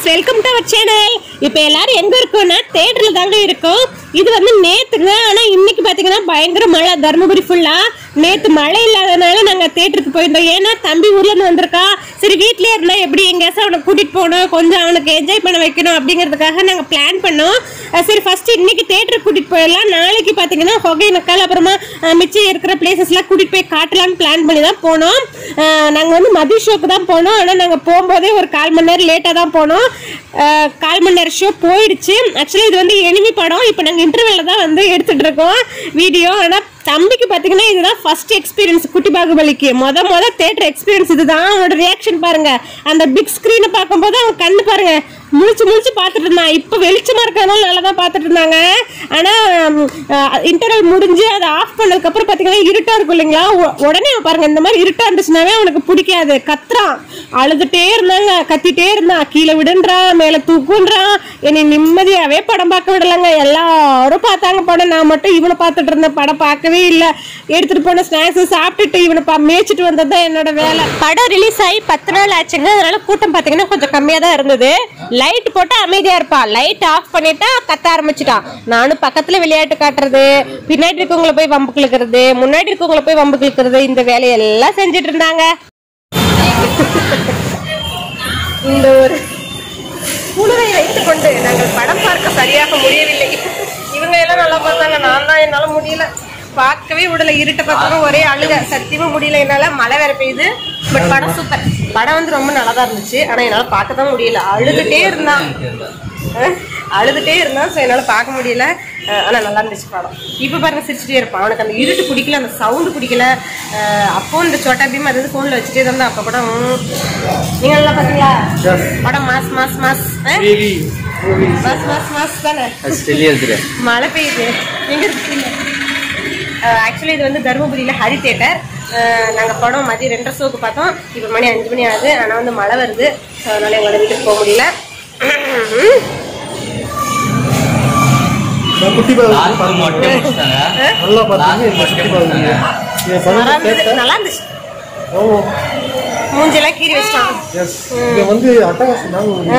Welcome to our channel இப்போ எல்லாரும் எங்க இருக்கோம்னா தேட்டர்ல தாங்க இருக்கோம் இது வந்து நேத்துங்க ஆனா இன்னைக்கு பாத்தீங்கன்னா பயங்கர மழை தருமபுரி ஃபுல்லா நேத்து மழை இல்லாதனால நாங்க தேட்டருக்கு போயிருந்தோம் ஏன்னா தம்பி ஊர்ல இருந்து வந்திருக்கான் சரி வீட்லயே இருந்தா எப்படி எங்கேயாச்சும் அவனை கூட்டிட்டு போகணும் கொஞ்சம் அவனுக்கு என்ஜாய் பண்ண வைக்கணும் அப்படிங்கிறதுக்காக நாங்க பிளான் பண்ணோம் அஹ் சரி ஃபர்ஸ்ட் இன்னைக்கு தேட்டருக்கு கூட்டிட்டு போயிடலாம் நாளைக்கு பாத்தீங்கன்னா ஒகேனக்கல் அப்புறமா அஹ் மிச்சம் இருக்கிற பிளேசஸ்லாம் கூட்டிட்டு போய் காட்டலாம்னு பிளான் பண்ணி தான் போனோம் அஹ் நாங்க வந்து மதிய ஷோக்கு தான் போனோம் ஆனா நாங்க போகும்போதே ஒரு கால் மணி நேரம் லேட்டா தான் போனோம் அஹ் கால் மணி நேரம் ஷோ போயிடுச்சு ஆக்சுவலி இது வந்து எனிமி படம் இப்போ நாங்க இன்டர்வெல்ல தான் வந்து எடுத்துட்டு இருக்கோம் வீடியோ ஆனா தம்பிக்கு பாத்தீங்கன்னா இதுதான் ஃபர்ஸ்ட் எக்ஸ்பீரியன்ஸ் குட்டி பாகுபலிக்கு முத முத தேட்டர் எக்ஸ்பீரியன்ஸ் இதுதான் அவனோட ரியாக்ஷன் பாருங்க அந்த பிக் ஸ்க்ரீனை பார்க்கும்போது அவன் கண்ணு பாருங்க முழிச்சு முழிச்சு பார்த்துட்டு இருந்தான் இப்போ வெளிச்சமா இருக்கறனால நல்லா தான் பார்த்துட்டு இருந்தாங்க ஆனா இன்டர்வல் முடிஞ்சு அதை ஆஃப் பண்ணதுக்கு அப்புறம் பாத்தீங்கன்னா இருட்டா இருக்கும் இல்லைங்களா உ- உடனே அவன் பாருங்க இந்த மாதிரி இருட்டா இருந்துச்சுனாவே அவனுக்கு பிடிக்காது கத்துறான் அழுதுட்டே இருந்தாங்க கத்திட்டே இருந்தான் கீழே விடுன்றான் மேல தூக்குன்றான் என்னை நிம்மதியாவே படம் பார்க்க விடலங்க எல்லாரும் பார்த்தாங்க படம் நான் மட்டும் இவனை பார்த்துட்டு இருந்தேன் படம் பார்க்கவே இல்லை எடுத்துட்டு போன ஸ்நாக்ஸ் சாப்பிட்டுட்டு இவனை பா மேய்ச்சிட்டு வந்தது தான் என்னோட வேலை படம் ரிலீஸ் ஆகி பத்து நாள் ஆச்சுங்க அதனால கூட்டம் பார்த்தீங்கன்னா கொஞ்சம் கம்மியாக தான் இருந்தது லைட் போட்டு அமைதியாக இருப்பான் லைட் ஆஃப் பண்ணிட்டா கத்த ஆரம்பிச்சிட்டான் நானும் பக்கத்தில் விளையாட்டு காட்டுறது பின்னாடி இருக்கவங்கள போய் வம்பு கிழக்கிறது முன்னாடி இருக்கவங்கள போய் வம்பு கிழக்கிறது இந்த வேலையெல்லாம் செஞ்சுட்டு இருந்தாங்க இந்த ஒரு குழுவை வைத்துக் கொண்டு நாங்கள் படம் பார்க்க சரியாக முடியவில்லை இவங்க எல்லாம் நல்லா பார்த்தாங்க நான் தான் என்னால முடியல பார்க்கவே விடல இருட்ட பார்த்தாலும் ஒரே அழுக சத்தியமா முடியல என்னால மழை வேற பெய்யுது பட் படம் சூப்பர் படம் வந்து ரொம்ப நல்லா தான் இருந்துச்சு ஆனா என்னால பார்க்க தான் முடியல அழுதுட்டே இருந்தான் அஹ், அழுதுட்டே இருந்தான் ஸோ என்னால பார்க்க முடியல அஹ், ஆனா நல்லா இருந்துச்சு படம் இப்போ பாருங்க சிரிச்சுட்டே இருப்பான் அவனுக்கு அந்த இருட்டு பிடிக்கல அந்த சவுண்டு பிடிக்கல அஹ், அப்போ இந்த சோட்டா பீம் அது ஃபோனில் வச்சுட்டே இருந்தா அப்போ கூட ம். நீங்க நல்லா பார்த்தீங்களா படம் மாஸ் மாஸ் மாஸ் அஹ்? மாஸ் மாஸ் மாஸ் தானே மழை பெய்யுது எங்க இருக்கீங்க ஆக்சுவலி இது வந்து தருமபுரியில் ஹரி தேட்டர் நாங்கள் படம் மதியம் ரெண்டரை ஷோக்கு பார்த்தோம் இப்போ மணி அஞ்சு மணி ஆகுது ஆனால் வந்து மழை வருது ஸோ அதனால எங்களோட வீட்டுக்கு போக முடியல நான் குட்டி பாபு பாருங்க. நல்லா பார்த்தீங்க இந்த குட்டி பாபு என் நல்லா படம் இருந்தது நல்லா இருந்துச்சு ஓ மூஞ்செல்லாம் கீறி வச்சிட்டான் எஸ் இங்க வந்து அட்டகாசம் தாங்க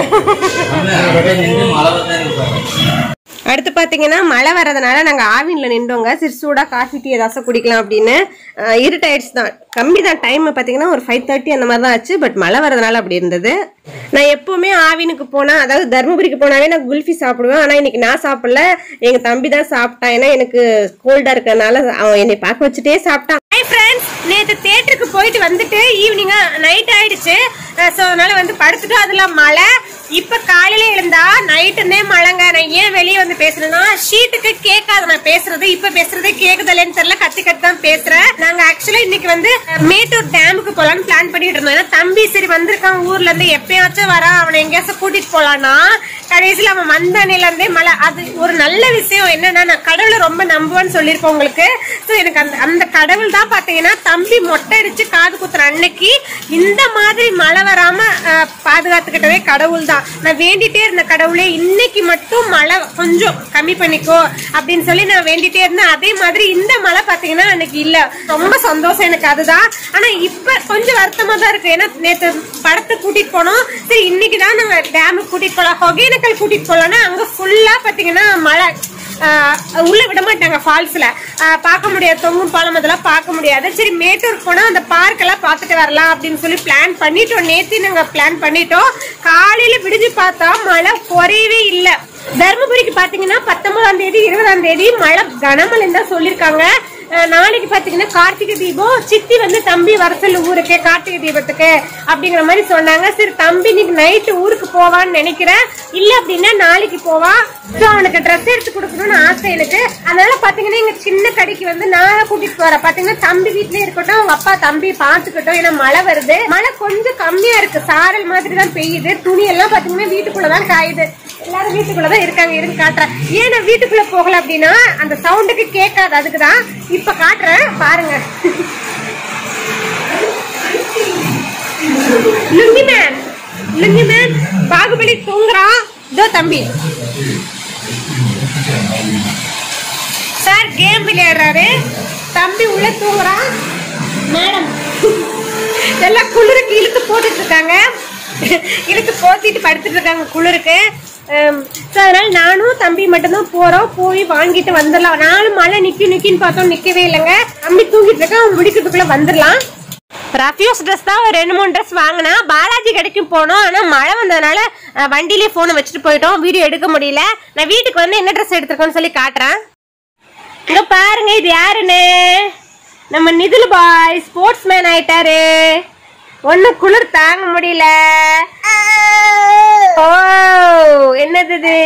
அடுத்து பார்த்தீங்கன்னா மழை வரதுனால நாங்கள் ஆவினில் நின்றோங்க சரி சூடாக காஃபி டீ ஏதாச்சும் குடிக்கலாம் அப்படின்னு அஹ் இருட்டாயிடுச்சு தான் கம்மி தான் டைம் பார்த்தீங்கன்னா ஒரு ஃபைவ் தேர்ட்டி அந்த மாதிரி தான் ஆச்சு பட் மழை வரதுனால அப்படி இருந்தது நான் எப்போவுமே ஆவினுக்கு போனால் அதாவது தருமபுரிக்கு போனாவே நான் குல்ஃபி சாப்பிடுவேன் ஆனால் இன்னைக்கு நான் சாப்பிடல எங்கள் தம்பி தான் சாப்பிட்டான் ஏன்னா எனக்கு கோல்டாக இருக்கறனால அவன் என்னை பார்க்க வச்சுட்டே சாப்பிட்டான் ஹாய் ஃப்ரெண்ட்ஸ் நேற்று தேட்டருக்கு போயிட்டு வந்துட்டு ஈவினிங்காக நைட் ஆயிடுச்சு ஸோ அதனால வந்து படுத்துட்டு அதில் மழை இப்போ காலையில எழுந்தா நைட்டுன்னே மழைங்க நான் ஏன் வெளியே வந்து பேசுறேன்னா ஷீட்டுக்கு கேட்காது நான் பேசுறது இப்போ பேசுறதே கேட்குதல்லேன்னு தெரியல கத்தி கத்தி தான் பேசுறேன் நாங்க ஆக்சுவலா இன்னைக்கு வந்து மேட்டூர் டேமுக்கு போலான்னு பிளான் பண்ணிட்டு இருந்தோம் ஏன்னா தம்பி சரி வந்திருக்கான் ஊர்ல இருந்து எப்பயாச்சும் வரான் அவனை எங்கேயாச்சும் கூட்டிட்டு போலான்னா கடைசியில் அவன் வந்தனையில இருந்தே மழை அது ஒரு நல்ல விஷயம் என்னன்னா நான் கடவுளை ரொம்ப நம்புவேன்னு சொல்லியிருக்கேன் உங்களுக்கு ஸோ எனக்கு அந்த அந்த கடவுள் தான் பார்த்தீங்கன்னா தம்பி மொட்டை அடிச்சு காது குத்துற அன்னைக்கு இந்த மாதிரி மழை வராம அஹ், பாதுகாத்துக்கிட்டதே கடவுள் தான் நான் வேண்டிட்டே இருந்த கடவுளே இன்னைக்கு மட்டும் மழை கொஞ்சம் கம்மி பண்ணிக்கோ அப்படின்னு சொல்லி நான் வேண்டிட்டே இருந்தேன் அதே மாதிரி இந்த மழை பார்த்தீங்கன்னா அன்னைக்கு இல்ல ரொம்ப சந்தோஷம் எனக்கு அதுதான் ஆனா இப்ப கொஞ்சம் வருத்தமா தான் இருக்கு ஏன்னா நேத்து படத்தை கூட்டிட்டு போனோம் சரி இன்னைக்கு தான் நாங்க டேமுக்கு கூட்டிட்டு போலாம் ஒகேனக்கல் கூட்டிட்டு போலாம்னா அங்க ஃபுல்லா பாத்தீங்கன்னா மழை ஆஹ் உள்ள விட மாட்டாங்க ஃபால்ஸ்ல பார்க்க முடியாது தொங்கும் பாலம் அதெல்லாம் பார்க்க முடியாது சரி மேட்டூர் போனா அந்த பார்க் எல்லாம் பார்த்துட்டு வரலாம் அப்படின்னு சொல்லி பிளான் பண்ணிட்டோம் நேத்தி நாங்க பிளான் பண்ணிட்டோம் காலையில விடிஞ்சு பார்த்தா மழை குறையவே இல்லை தருமபுரிக்கு பாத்தீங்கன்னா பத்தொன்பதாம் தேதி இருபதாம் தேதி மழை கனமழைன்னு தான் சொல்லியிருக்காங்க அஹ் நாளைக்கு பாத்தீங்கன்னா கார்த்திகை தீபம் சித்தி வந்து தம்பி வர சொல்லு ஊருக்கு கார்த்திகை தீபத்துக்கு அப்படிங்கிற மாதிரி சொன்னாங்க சரி தம்பி இன்னைக்கு நைட்டு ஊருக்கு போவான்னு நினைக்கிறேன் இல்ல அப்படின்னா நாளைக்கு போவான் ஸோ அவனுக்கு ட்ரெஸ் எடுத்து கொடுக்கணும்னு ஆசை எனக்கு அதனால பாத்தீங்கன்னா எங்க சின்ன கடைக்கு வந்து நான் கூட்டிட்டு போறேன் பாத்தீங்கன்னா தம்பி வீட்லயே இருக்கட்டும் அவங்க அப்பா தம்பி பாத்துக்கட்டும் ஏன்னா மழை வருது மழை கொஞ்சம் கம்மியா இருக்கு சாரல் மாதிரி தான் பெய்யுது துணி எல்லாம் பாத்தீங்கன்னா வீட்டுக்குள்ளதான் காயுது எல்லாரும் வீட்டுக்குள்ளதான் இருக்காங்க இருந்து காட்டுறேன் ஏன் நான் வீட்டுக்குள்ள போகல அப்படின்னா அந்த சவுண்டுக்கு கேட்காது அதுக்குதான் இப்ப காட்டுறேன் பாருங்க லுங்கி மேன் லுங்கி மேன் பாகுபலி தூங்குறான் இதோ தம்பி சார் கேம் விளையாடுறாரு தம்பி உள்ள தூங்குறான் மேடம் எல்லாம் குளிருக்கு இழுத்து போட்டுட்டு இருக்காங்க இழுத்து போத்திட்டு படுத்துட்டு இருக்காங்க குளிருக்கு ஸோ அதனால நானும் தம்பி மட்டும்தான் போறோம் போய் வாங்கிட்டு வந்துடலாம் நானும் மழை நிக்கி நிக்கின்னு பார்த்தோம் நிக்கவே இல்லைங்க தம்பி தூங்கிட்டு இருக்கான் அவன் முடிக்கிறதுக்குள்ள வந்துடலாம் ரஃப்யூஸ் ட்ரெஸ் தான் ஒரு ரெண்டு மூணு ட்ரெஸ் வாங்கினா பாலாஜி கடைக்கும் போனோம் ஆனால் மழை வந்ததுனால அஹ், வண்டியிலே ஃபோனை வச்சுட்டு போயிட்டோம் வீடியோ எடுக்க முடியல நான் வீட்டுக்கு வந்து என்ன ட்ரெஸ் எடுத்திருக்கேன்னு சொல்லி காட்டுறேன் இங்க பாருங்க இது யாருன்னு நம்ம நிதில் பாய் ஸ்போர்ட்ஸ் மேன் ஆயிட்டாரு ஒண்ணு குளிர் தாங்க முடியல ஓ என்னது இது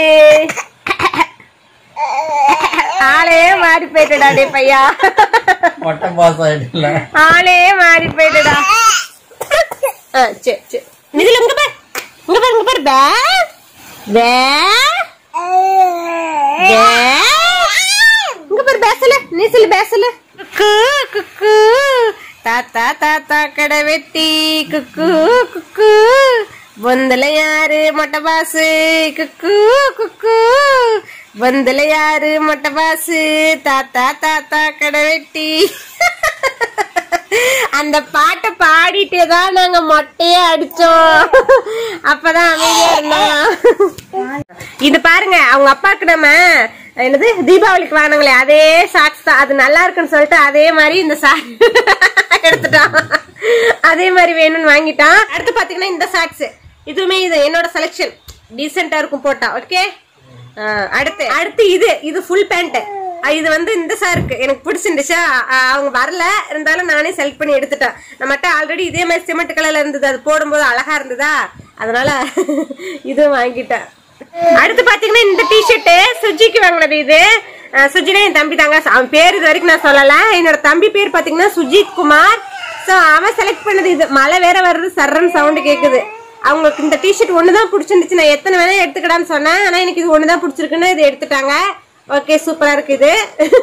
ஆளே மாறி போயிட்டடா டே பையா மொட்டை பாஸ் ஆயிடுல ஆளே மாறி போயிட்டடா ஆ, சரி சரி நிதில் இங்க பாரு இங்க பாரு இங்க பாரு பே பே பே இங்க பாரு பேசல நீ சொல்லு பேசல குக்கு குக்கு தாத்தா தாத்தா கடை வெட்டி குக்கு குக்கு பொந்தல யாரு மொட்டை பாசு குக்கு குக்கு பொந்தல யாரு மொட்டை பாசு தாத்தா தாத்தா கடை வெட்டி அந்த பாட்டை பாடிட்டே தான் நாங்க மொட்டையே அடிச்சோம் அப்பதான் அமைதியா இருந்தோம் இது பாருங்க அவங்க அப்பாக்கு நம்ம என்னது தீபாவளிக்கு வாங்கினாங்களே அதே சாக்ஸ் தான் அது நல்லா இருக்குன்னு சொல்லிட்டு அதே மாதிரி இந்த சாக் எடுத்துட்டான் அதே மாதிரி வேணும்னு வாங்கிட்டான் அடுத்து பாத்தீங்கன்னா இந்த சாக்ஸ் இதுவுமே இது என்னோட செலெக்ஷன் டீசெண்டா இருக்கும் போட்டா ஓகே அடுத்து அடுத்து இது இது ஃபுல் பேண்ட் இது வந்து இந்த சாருக்கு எனக்கு பிடிச்சிருந்துச்சா அஹ் அவங்க வரல இருந்தாலும் நானே செலக்ட் பண்ணி எடுத்துட்டேன் நம்மகிட்ட ஆல்ரெடி இதே மாதிரி சிமெண்ட் கலர்ல இருந்தது அது போடும்போது அழகா இருந்ததா அதனால இதுவும் வாங்கிட்டேன் அடுத்து பாத்தீங்கன்னா இந்த டிஷர்ட் சுஜிக்கு வாங்கினது இது அஹ் சுஜினா என் தம்பி தாங்க அவன் பேர் இது வரைக்கும் நான் சொல்லல என்னோட தம்பி பேர் பாத்தீங்கன்னா சுஜித் குமார் சோ அவன் செலக்ட் பண்ணது இது மழை வேற வருது சர்றன்னு சவுண்ட் கேக்குது அவங்களுக்கு இந்த டிஷர்ட் ஒன்று தான் பிடிச்சிருந்துச்சு நான் எத்தனை வேணா எடுத்துக்கடான்னு சொன்னேன் ஆனால் எனக்கு இது ஒன்று தான் பிடிச்சிருக்குன்னு இது எடுத்துட்டாங்க ஓகே சூப்பரா இருக்கு இது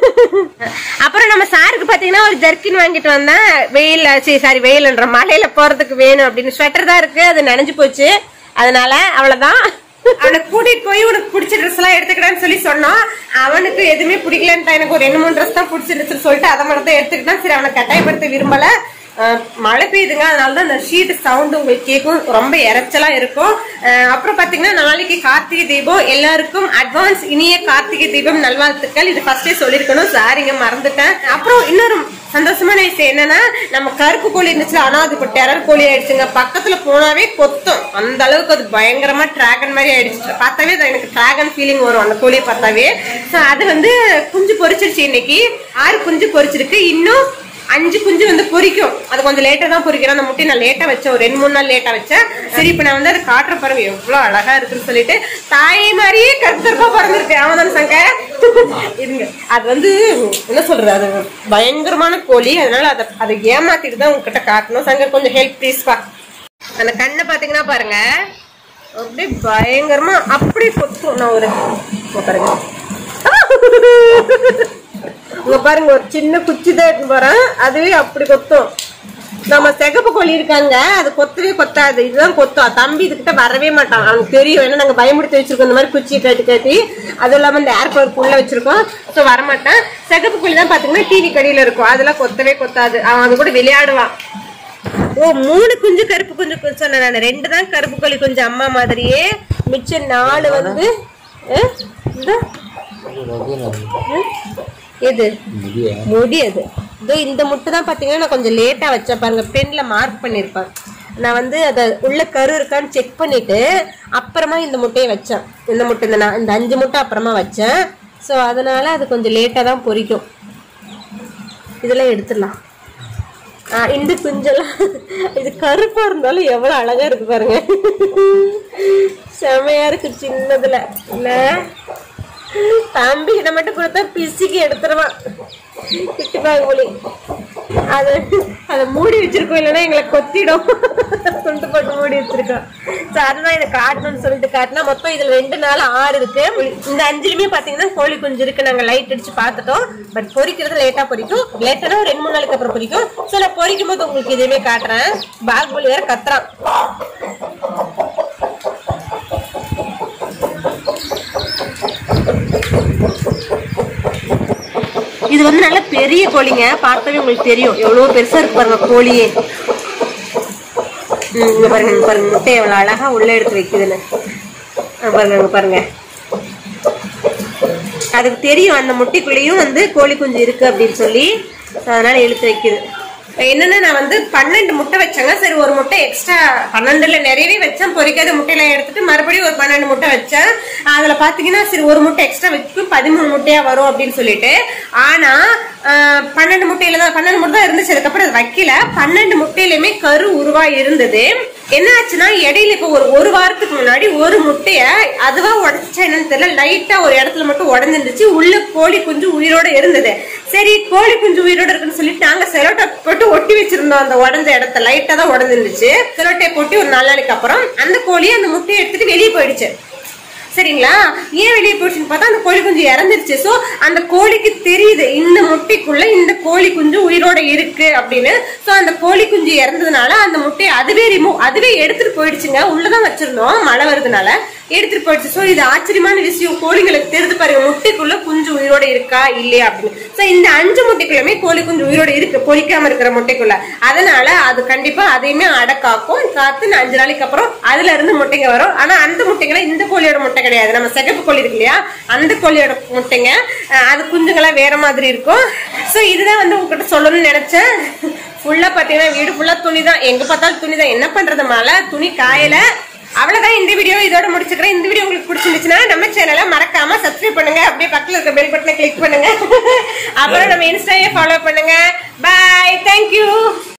அப்புறம் நம்ம சாருக்கு பாத்தீங்கன்னா ஒரு ஜர்க்கின் வாங்கிட்டு வந்தேன் வெயில் சரி சாரி வெயில்ன்ற மலையில போறதுக்கு வேணும் அப்படின்னு ஸ்வெட்டர் தான் இருக்கு அது நனைஞ்சு போச்சு அதனால அவ்வளவுதான் அவனை கூட்டிட்டு போய் உனக்கு பிடிச்ச ட்ரெஸ் எல்லாம் எடுத்துக்கிட்டான்னு சொல்லி சொன்னோம் அவனுக்கு எதுவுமே பிடிக்கலன்ட்டா எனக்கு ஒரு ரெண்டு மூணு ட்ரெஸ் தான் பிடிச்சிருந்துச்சுன்னு சொல்லிட்டு அதை மட்டும் தான் எடுத்துக்கிட்டான் சரி அவனை கட்டாயப்படுத்த விரும்பல அஹ் மழை பெய்யுதுங்க அதனால தான் அந்த ஷீட் சவுண்ட் உங்களுக்கு கேட்கும் ரொம்ப இறைச்சலா இருக்கும் அஹ் அப்புறம் பாத்தீங்கன்னா நாளைக்கு கார்த்திகை தீபம் எல்லாருக்கும் அட்வான்ஸ் இனிய கார்த்திகை தீபம் நல்வாழ்த்துக்கள் இது ஃபர்ஸ்டே சொல்லிருக்கணும் சாரிங்க மறந்துட்டேன் அப்புறம் இன்னொரு சந்தோஷமான விஷயம் என்னன்னா நம்ம கருப்பு கோழி இருந்துச்சு ஆனா அது இப்போ டெரர் கோழி ஆயிடுச்சுங்க பக்கத்துல போனாவே கொத்தும் அந்த அளவுக்கு அது பயங்கரமா டிராகன் மாதிரி ஆயிடுச்சு பார்த்தாவே அது எனக்கு டிராகன் ஃபீலிங் வரும் அந்த கோழியை பார்த்தாவே ஸோ அது வந்து குஞ்சு பொரிச்சிருச்சு இன்னைக்கு ஆறு குஞ்சு பொரிச்சிருக்கு இன்னும் அஞ்சு குஞ்சு வந்து பொரிக்கும் அது கொஞ்சம் லேட்டா தான் பொரிக்கிறோம் அந்த முட்டையை நான் லேட்டா வச்சேன் ஒரு ரெண்டு மூணு நாள் லேட்டா வச்சேன் சரி இப்ப நான் வந்து அதை காட்டுற பாருங்க எவ்வளவு அழகா இருக்குன்னு சொல்லிட்டு தாயை மாதிரியே கருத்தருப்பா பிறந்திருக்கு ஆமாதான் சங்கர் இருங்க அது வந்து என்ன சொல்றது அது பயங்கரமான கோழி அதனால அதை அதை ஏமாத்திட்டு தான் உங்ககிட்ட காட்டணும் சங்கர் கொஞ்சம் ஹெல்ப் ப்ளீஸ்பா அந்த கண்ணை பாத்தீங்கன்னா பாருங்க அப்படியே பயங்கரமா அப்படி கொத்தும் நான் ஒரு இங்க பாருங்க இங்க பாருங்க ஒரு சின்ன குச்சி தான் எடுத்து போறேன் அதுவே அப்படி கொத்தும் நம்ம சிகப்பு கோழி இருக்காங்க அது கொத்தவே கொத்தாது இதுதான் கொத்தும் தம்பி இதுகிட்ட வரவே மாட்டான் அவனுக்கு தெரியும் ஏன்னா நாங்க பயமுடுத்தி வச்சிருக்கோம் இந்த மாதிரி குச்சியை கட்டி கட்டி அதுவும் இல்லாம இந்த ஏர் கவர் உள்ள வச்சிருக்கோம் ஸோ வரமாட்டான் சிகப்பு கோழி தான் பாத்தீங்கன்னா டிவி கடியில இருக்கும் அதெல்லாம் கொத்தவே கொத்தாது அவன் அது கூட விளையாடுவான் ஓ மூணு குஞ்சு கருப்பு குஞ்சு குஞ்சு சொன்னேன் நான் ரெண்டு தான் கருப்பு கோழி குஞ்சு அம்மா மாதிரியே மிச்சம் நாலு வந்து அஹ், இந்த எது முடி அது இதோ இந்த முட்டை தான் பாத்தீங்கன்னா நான் கொஞ்சம் லேட்டா வச்சேன் பாருங்க பென்ல மார்க் பண்ணிருப்பேன் நான் வந்து அத உள்ள கரு இருக்கான்னு செக் பண்ணிட்டு அப்புறமா இந்த முட்டையை வச்சேன் இந்த முட்டை இந்த நான் இந்த அஞ்சு முட்டை அப்புறமா வச்சேன் ஸோ அதனால அது கொஞ்சம் லேட்டா தான் பொரிக்கும் இதெல்லாம் எடுத்துடலாம் ஆ, இந்த குஞ்செல்லாம் இது கருப்பா இருந்தாலும் எவ்வளவு அழகா இருக்கு பாருங்க செமையா இருக்கு சின்னதுல இல்ல தம்பி கிட்ட மட்டும் கொடுத்தா பிசிக்கு எடுத்துருவான் திட்டுப்பாங்க மொழி அது அதை மூடி வச்சிருக்கோம் இல்லைன்னா எங்களை கொத்திடும் துண்டு போட்டு மூடி வச்சிருக்கோம் ஸோ அதுதான் இதை காட்டணும்னு சொல்லிட்டு காட்டினா மொத்தம் இதுல ரெண்டு நாள் ஆறு இருக்கு இந்த அஞ்சுலயுமே பாத்தீங்கன்னா கோழி குஞ்சு இருக்கு நாங்க லைட் அடிச்சு பார்த்துட்டோம் பட் பொரிக்கிறது லேட்டா பொரிக்கும் லேட்டானா ஒரு ரெண்டு மூணு நாளைக்கு அப்புறம் பொரிக்கும் ஸோ நான் பொரிக்கும் போது உங்களுக்கு இதுவுமே காட்டுறேன் பாகுபலி வேற கத்துறான் இது வந்து நல்ல பெரிய கோழிங்க பார்த்தாவே உங்களுக்கு தெரியும் எவ்வளவு பெருசா இருக்கு பாருங்க கோழியே ம், இங்க பாருங்க இங்க பாருங்க முட்டை எவ்வளவு அழகா உள்ள எடுத்து வைக்குதுன்னு ஆ, பாருங்க அங்க பாருங்க அதுக்கு தெரியும் அந்த முட்டைக்குள்ளேயும் வந்து கோழி குஞ்சு இருக்கு அப்படின்னு சொல்லி so அதனால இழுத்து வைக்குது இப்ப என்னன்னா நான் வந்து பன்னெண்டு முட்டை வச்சேங்க சரி ஒரு முட்டை எக்ஸ்ட்ரா பன்னெண்டுல நிறையவே வச்சேன் பொரிக்காத முட்டையெல்லாம் எடுத்துட்டு மறுபடியும் ஒரு பன்னெண்டு முட்டை வச்சேன் அதுல பாத்தீங்கன்னா சரி ஒரு முட்டை எக்ஸ்ட்ரா வச்சுக்கும் பதிமூணு முட்டையா வரும் அப்படின்னு சொல்லிட்டு ஆனா ஆஹ், பன்னெண்டு முட்டையில தான் பன்னெண்டு முட்டை தான் இருந்துச்சு அதுக்கப்புறம் அது வைக்கல பன்னெண்டு முட்டையிலுமே கரு உருவா இருந்தது என்ன ஆச்சுன்னா இடையில இப்ப ஒரு ஒரு வாரத்துக்கு முன்னாடி ஒரு முட்டைய அதுவா உடச்சா என்னன்னு தெரியல லைட்டா ஒரு இடத்துல மட்டும் உடஞ்சிருந்துச்சு உள்ள கோழி குஞ்சு உயிரோட இருந்தது சரி கோழி குஞ்சு உயிரோட இருக்குன்னு சொல்லிட்டு நாங்க செலோட்டேப் போட்டு ஒட்டி வச்சிருந்தோம் அந்த உடஞ்ச இடத்த லைட்டா தான் உடஞ்சிருந்துச்சு செலோட்டேப் போட்டு ஒரு நாலு நாளைக்கு அப்புறம் அந்த கோழி அந்த முட்டையை எடுத்துட்டு வெளியே போயிடுச்சு சரிங்களா ஏன் வெளியே போச்சுன்னு பார்த்தா அந்த கோழி குஞ்சு இறந்துருச்சு சோ அந்த கோழிக்கு தெரியுது இந்த முட்டைக்குள்ள இந்த கோழி குஞ்சு உயிரோட இருக்கு அப்படின்னு சோ அந்த கோழி குஞ்சு இறந்ததுனால அந்த முட்டையை அதுவே ரிமூவ் அதுவே எடுத்துட்டு போயிடுச்சுங்க உள்ளதான் வச்சிருந்தோம் மழை வருதுனால எடுத்துட்டு போயிடுச்சு சோ இது ஆச்சரியமான விஷயம் கோழிங்களுக்கு தெரிஞ்சு பாருங்க முட்டைக்குள்ள குஞ்சு உயிரோட இருக்கா இல்லையா அப்படின்னு சோ இந்த அஞ்சு முட்டைக்குள்ளமே கோழி குஞ்சு உயிரோட இருக்கு பொரிக்காம இருக்கிற முட்டைக்குள்ள அதனால அது கண்டிப்பா அதையுமே அடக்காக்கும் காத்து அஞ்சு நாளைக்கு அப்புறம் அதுல இருந்து முட்டைங்க வரும் ஆனா அந்த முட்டைங்களை இந்த கோழியோட முட்டை கிடையாது நம்ம சிகப்பு கோழி இருக்கு இல்லையா அந்த கோழியோட முட்டைங்க அஹ் அது குஞ்சுங்களாம் வேற மாதிரி இருக்கும் சோ இதுதான் வந்து உங்ககிட்ட சொல்லணும்னு நினைச்சேன் ஃபுல்லா பாத்தீங்கன்னா வீடு ஃபுல்லா துணி தான் எங்க பார்த்தாலும் துணி தான் என்ன பண்றது மழை துணி காயல அவ்வளவுதான் இந்த வீடியோ இதோட முடிச்சுக்கிறேன் இந்த வீடியோ உங்களுக்கு பிடிச்சிருந்துச்சுன்னா நம்ம சேனலை மறக்காம சப்ஸ்கிரைப் பண்ணுங்க அப்படியே பக்கத்துல இருக்க பெல் பட்டனை கிளிக் பண்ணுங்க அப்புறம் நம்ம இன்ஸ்டாவே ஃபாலோ பண்ணுங்க பாய் தேங்க்யூ